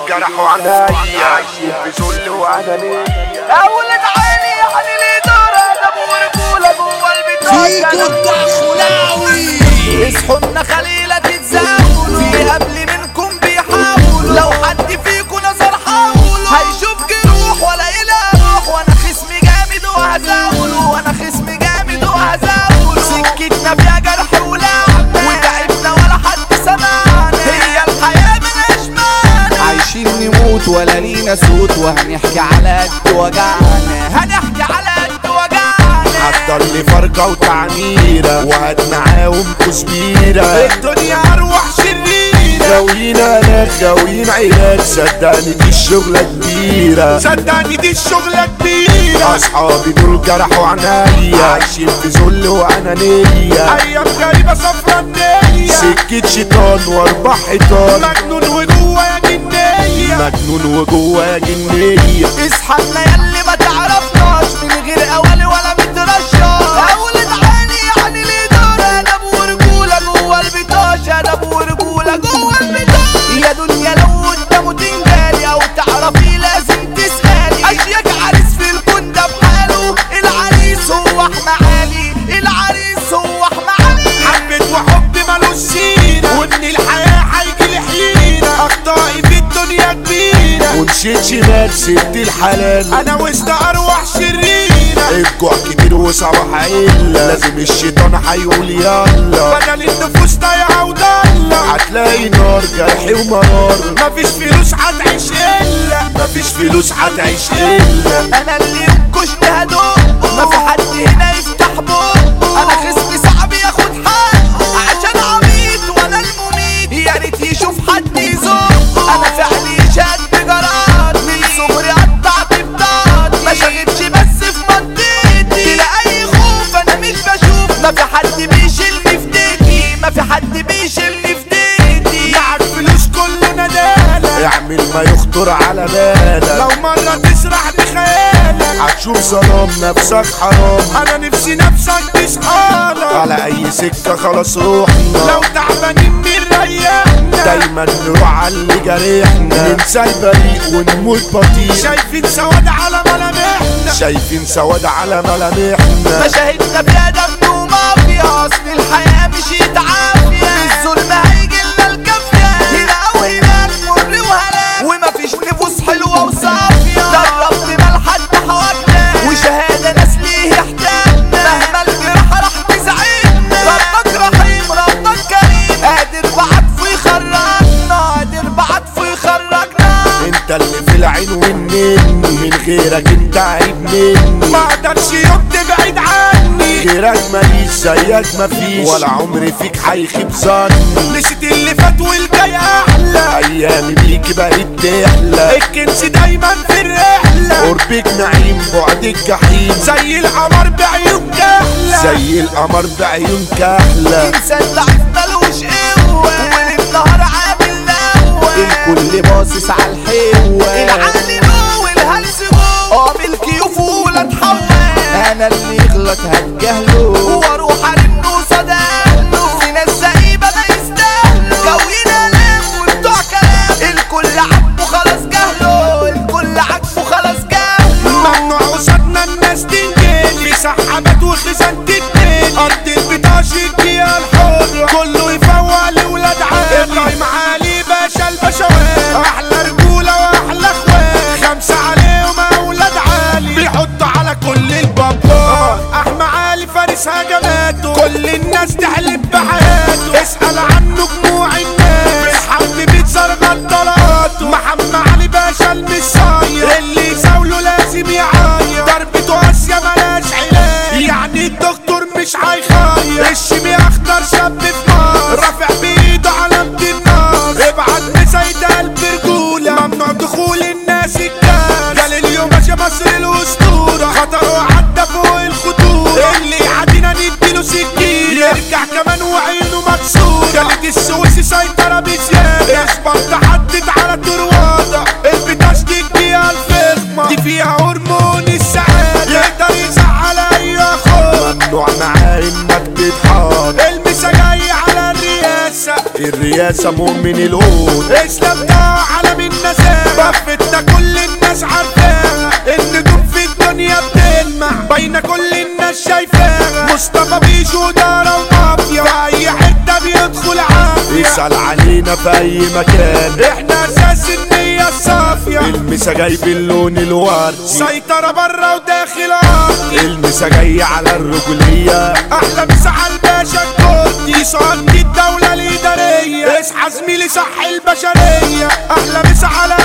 جرحوا عنايا عايشين في ذل وعنانية اولاد عيني يعني ليه دور ادب ورجوله جوه البيت فيكو الدخلاوي اصحوا خليلة تتزاولوا في قبل منكم بيحاولوا لو حد فيكم نظر حاولوا هيشوف جروح ولا إله روح وانا خصمي جامد وهزاوله وانا خصمي جامد وهزاوله سكتنا فيها جرح ولعب وتعبنا ولا حد سمعنا هي الحياة ملهاش معنى عايشين نموت ولا لينا صوت وهنحكي على قد وجعنا هنحكي على قد وجعنا عطل لي فرقة وتعميرة وهات معاهم كزميرة الدنيا أروح شريرة غاويين أنا غاويين علاج صدقني دي الشغلة كبيرة صدقني دي الشغلة كبيرة أصحابي دول جرحوا عنايا عايشين في ذل وأنانية أيام غريبة صفرا النية سكة شيطان وأربع حيطان مجنون وجوايا جنية مجنون وجوايا جنية اصحى ياللي ما تعرفناش من غير اولي ولا مترشاش اولاد عيني يعني ليه دور ادب ورجوله جوه البيطاش ادب ورجوله جوه البيطاش يا دنيا لو قدامه تنجالي او تعرفي لازم تسالي اشياك عريس في الكون ده بحاله العريس هو احمى علي العريس هو احمى علي حبيت وحب ملوش سيرة وان الحياة هيجي لحيرة اخطائي في الدنيا كبيرة ومشيت شمال سبت الحلال انا وسط ارواح شريرة الجوع كتير وصباح عيلة لازم الشيطان هيقول يلا بدل النفوس ضايعة وضالة هتلاقي نار جرح ومرار مفيش فلوس هتعيش الا مفيش فلوس هتعيش الا انا اللي كشت هدوء ما في حد هنا يفتح بوق انا خصمي صعب ياخد حقه عشان عبيط وانا المميت يا ريت يشوف حد يزوق انا فعلي شد جراد من صغري قطعت بطاط ما شغلتش بس في منطقتي تلاقي خوف انا مش بشوف ما في حد بيشيلني في ديكي ما في حد بيشيلني في ديكي معك فلوس كل ندالة اعمل ما يخطر على بالك لو مرة تسرح بخيالك هتشوف ظلام نفسك حرام انا نفسي نفسك تصحالك على اي سكة خلاص روحنا لو تعبانين من ريحنا دايما نروح على اللي جارحنا ننسى البريء ونموت بطيء شايفين سواد على ملامحنا شايفين سواد على ملامحنا مشاهدنا فيها دم ومافيا اصل الحياة مشيت عافية الظلم هيجي لنا الكافية هنا او هناك مر وهلاك ومفيش نفوس حلوة وصافية دربت مال حد حواجنا وشهادة ناس ليه يحتاجنا مهما الجرح راح تزعلنا ربك رحيم ربك كريم قادر بعطفه يخرجنا قادر بعطفه يخرجنا انت اللي في العين والنني من غيرك انت عيب مني ما اقدرش يوم تبعد عني غيرك ماليش زيك مفيش ولا عمري فيك هيخيب ظني نسيت اللي فات والجاي احلى ايامي بيك بقت تحلى الكنز دايما في الرحله قربك نعيم بعدك جحيم زي القمر بعيون كحله زي القمر بعيون كحله انسان ضعيف ملوش قوة والنهار عامل نوة الكل باصص على الحلوة العقل نو والهلس جو قابل كيوف ولا تحول انا اللي يغلط هتجاهله واروح ارنه صدقله في ناس زئيبة ما يستاهلوا جوين الام وبتوع كلام الكل عاجبه خلاص جهله الكل عاجبه خلاص جهله ممنوع قصادنا الناس تنجلي سحبات وخزان تتنين ارض البطاش الدقيقة الحرة كله يفوق لولاد عالي ابراهيم علي باشا البشوات احلى رجولة واحلى اخوات خمسة عليهم اولاد عالي بيحطوا على كل البابات احمى علي فارس هجماته كل الناس تحلف بحياته اسأل عنه جموع الناس بالحب بيتصر غداراته محمد علي باشا المصاير اللي يساوله لازم يعاير ضربته اسيا ملاش علاج يعني الدكتور مش هيخير الشمي اخضر شاب في مصر رافع بايده علامة النار ابعت مسيد قلب رجولة ممنوع دخول الناس الجال قال اليوم ماشي مصر الاسطورة خطر وعدى فوق الخطورة اللي يعدينا نديله سكين يرجع كمان وعينه مكسورة خالد السويسي سيطرة بزيادة اصبر تحدد على طروادة البتاش دي الدقيقة الفخمة دي فيها هرمون السعادة يقدر يزعل اي اخوه ممنوع معاه انك تتحاط المسا جاي على الرياسة الرياسة مؤمن القوت اسلام ده علم النزاهة اسأل علينا في اي مكان احنا اساس النية الصافية المسا جايب اللون الورد سيطرة برا وداخل ارض المسا جاي على الرجولية احلى مسا على الباشا الكردي صندي الدولة الادارية اصحى زميلي صح البشرية احلى مسا على